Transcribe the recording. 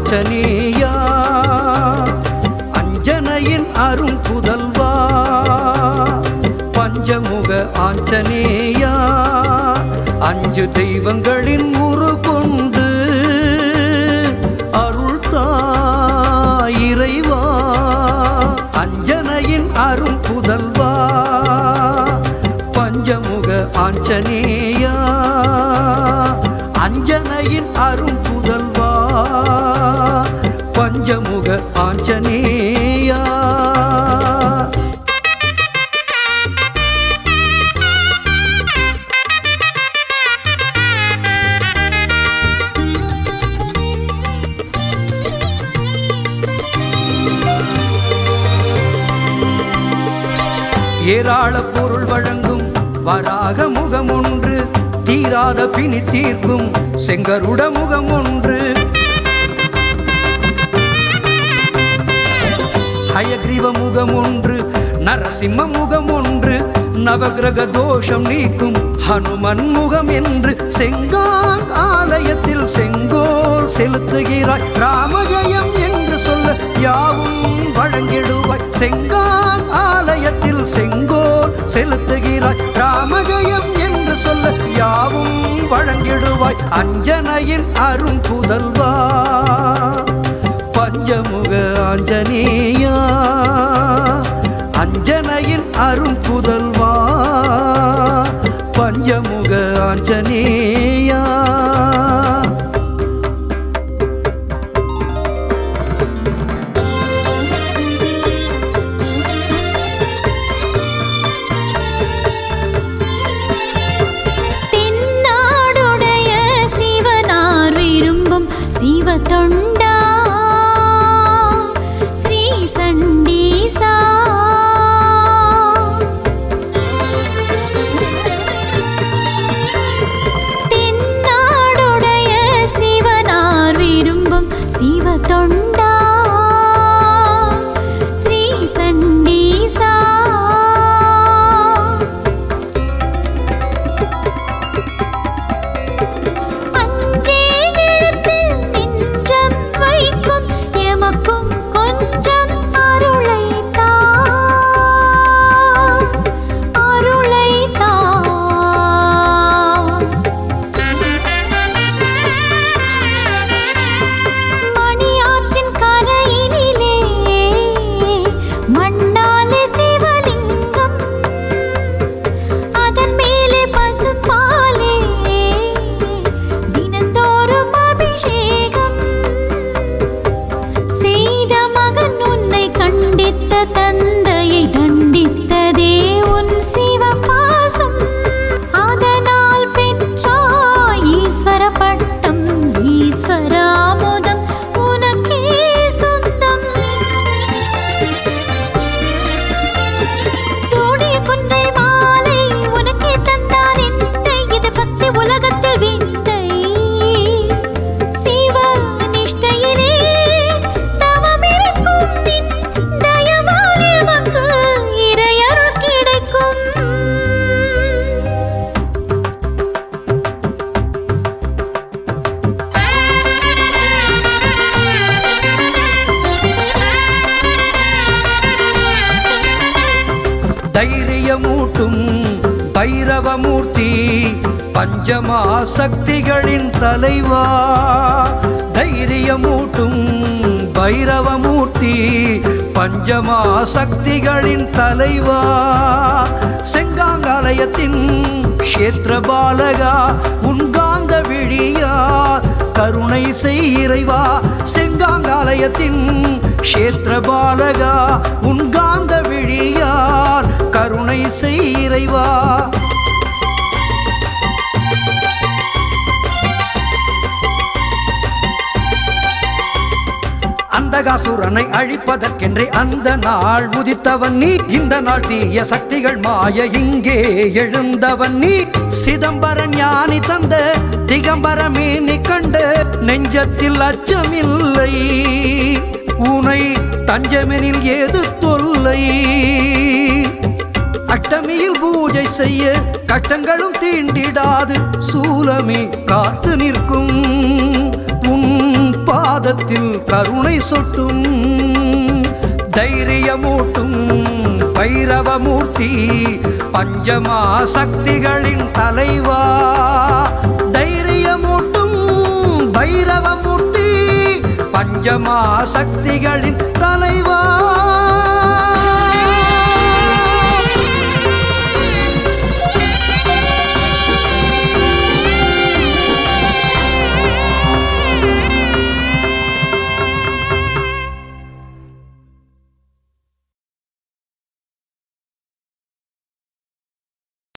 ஆஞ்சநேயா அஞ்சனையின் அரும் புதல்வா பஞ்சமுக ஆஞ்சநேயா அஞ்சு தெய்வங்களின் உரு கொண்டு அருள் இறைவா அஞ்சனையின் அரும் புதல்வா பஞ்சமுக ஆஞ்சநேயா அஞ்சனையின் அரும் புதல்வா பஞ்சமுக ஆஞ்சநேயா ஏராள பொருள் வழங்கும் வராக முகம் ஒன்று தீராத பிணி தீர்க்கும் செங்கருட முகம் ஒன்று ஹயக்ரீவ முகம் ஒன்று நரசிம்ம முகம் ஒன்று நவகிரக தோஷம் நீக்கும் ஹனுமன் முகம் என்று செங்கான் ஆலயத்தில் செங்கோல் செலுத்துகிறாய் ராமஜயம் என்று சொல்ல யாவும் வழங்கிடுவாய் செங்கான் ஆலயத்தில் செங்கோல் செலுத்துகிறாய் ராமஜயம் என்று சொல்ல யாவும் வழங்கிடுவாய் அஞ்சனையின் அரும் புதல்வா பஞ்சமுக ஆஞ்சநேயா அஞ்சனையின் அரும் புதல்வா பஞ்சமுக ஆஞ்சநேயா தென்னாடுடைய சிவனார் விரும்பும் சிவ தொண்டா ஸ்ரீ சண்டீசா தென்னாடுடைய சிவனார் விரும்பும் சிவ தொண்டா ஸ்ரீ சண்டீசா அஞ்சே எழுத்தில் நெஞ்சம் வைக்கும் எமக்கும் கொஞ்சம் அருளை தா அருளை தா மணியாற்றின் கரையினிலே மண்ணாலே சிவலிங்கம் அதன் மேலே பசும்பாலே தினந்தோறும் அபிஷேகம் செய்த மகன் உன்னை கண்டித்த தந்தையை தண்டித்ததே உன் சிவபாசம் அதனால் பெற்றாய் ஈஸ்வர பட்டம் ஈஸ்வர அமுதம் உனக்கே சொந்தம் சூடிய குன்றை மாலை உனக்கே தந்தான் எந்தை இது பக்தி உலகத்தில் விந்தை சிவ நிஷ்டையிலே தவமிருக்கும் நின் தயவால் எமக்கு இறையருள் கிடைக்கும் தைரியமூட்டும் பைரவமூர்த்தி பஞ்சமா சக்திகளின் தலைவா தைரியமூட்டும் பைரவமூர்த்தி பஞ்சமா சக்திகளின் தலைவா செங்காங்காலயத்தின் க்ஷேத்திர பாலகா உன்காந்த விழியா கருணை செய் இறைவா செங்காங்காலயத்தின் க்ஷேத்திர பாலகா உன்காந்த விழியார் கருணை செய் இறைவா அந்தகாசுரனை அழிப்பதற்கென்றே அந்த நாள் உதித்தவன் நீ இந்த நாள் தீய சக்திகள் மாய இங்கே எழுந்தவன் நீ சிதம்பர ஞானி தந்த திகம்பர மீனி கண்டு நெஞ்சத்தில் அச்சமில்லை உனை தஞ்சமெனில் ஏது தொல்லை அஷ்டமியில் பூஜை செய்ய கஷ்டங்களும் தீண்டிடாது சூலமே காத்து நிற்கும் உன் பா பாதத்தில் கருணை சொட்டும் தைரியமூட்டும் பைரவமூர்த்தி பஞ்சமா சக்திகளின் தலைவா தைரியமூட்டும் பைரவமூர்த்தி பஞ்சமா சக்திகளின் தலைவா